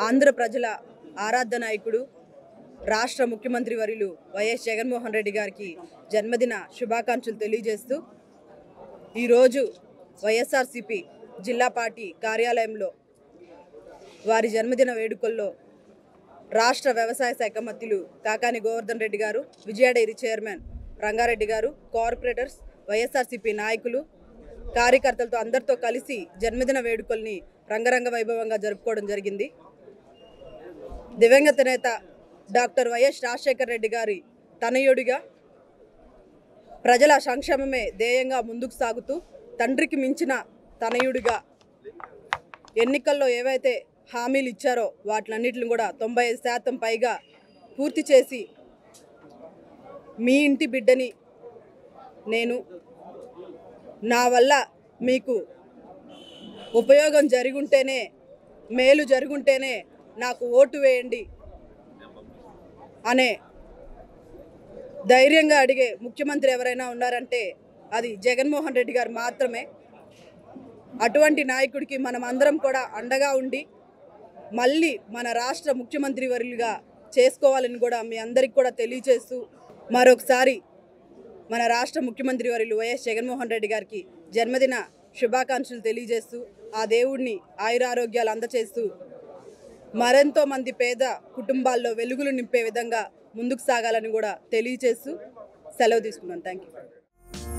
ఆంధ్ర ప్రజల ఆరాధ్య నాయకుడు రాష్ట్ర ముఖ్యమంత్రి వర్యులు వైఎస్ జగన్మోహన్ రెడ్డి గారికి జన్మదిన శుభాకాంక్షలు తెలియజేస్తూ ఈరోజు వైఎస్ఆర్సిపి జిల్లా పార్టీ కార్యాలయంలో వారి జన్మదిన వేడుకల్లో రాష్ట్ర వ్యవసాయ శాఖ మంత్రులు కాకాని గోవర్ధన్ రెడ్డి గారు విజయ డైరీ చైర్మన్ రంగారెడ్డి గారు కార్పొరేటర్స్ వైఎస్ఆర్సీపీ నాయకులు కార్యకర్తలతో అందరితో కలిసి జన్మదిన వేడుకల్ని రంగరంగ వైభవంగా జరుపుకోవడం జరిగింది దివంగత నేత డాక్టర్ వైఎస్ రాజశేఖర రెడ్డి గారి తనయుడిగా ప్రజల సంక్షేమమే ధ్యేయంగా ముందుకు సాగుతూ తండ్రికి మించిన తనయుడిగా ఎన్నికల్లో ఏవైతే హామీలు ఇచ్చారో వాటిలన్నిటిని కూడా తొంభై ఐదు శాతం పైగా పూర్తి చేసి మీ ఇంటి బిడ్డని నేను నా వల్ల మీకు ఉపయోగం జరుగుంటేనే మేలు జరుగుంటేనే నాకు ఓటు వేయండి అనే ధైర్యంగా అడిగే ముఖ్యమంత్రి ఎవరైనా ఉన్నారంటే అది జగన్మోహన్ రెడ్డి గారు మాత్రమే అటువంటి నాయకుడికి మనం అందరం కూడా అండగా ఉండి మళ్ళీ మన రాష్ట్ర ముఖ్యమంత్రి వర్యులుగా చేసుకోవాలని కూడా మీ అందరికి కూడా తెలియజేస్తూ మరొకసారి మన రాష్ట్ర ముఖ్యమంత్రి వర్యులు వైఎస్ జగన్మోహన్ రెడ్డి గారికి జన్మదిన శుభాకాంక్షలు తెలియజేస్తూ ఆ దేవుడిని ఆయురారోగ్యాలు అందచేస్తూ మరెంతో మంది పేద కుటుంబాల్లో వెలుగులు నింపే విధంగా ముందుకు సాగాలని కూడా తెలియజేస్తూ సెలవు తీసుకున్నాను థ్యాంక్ యూ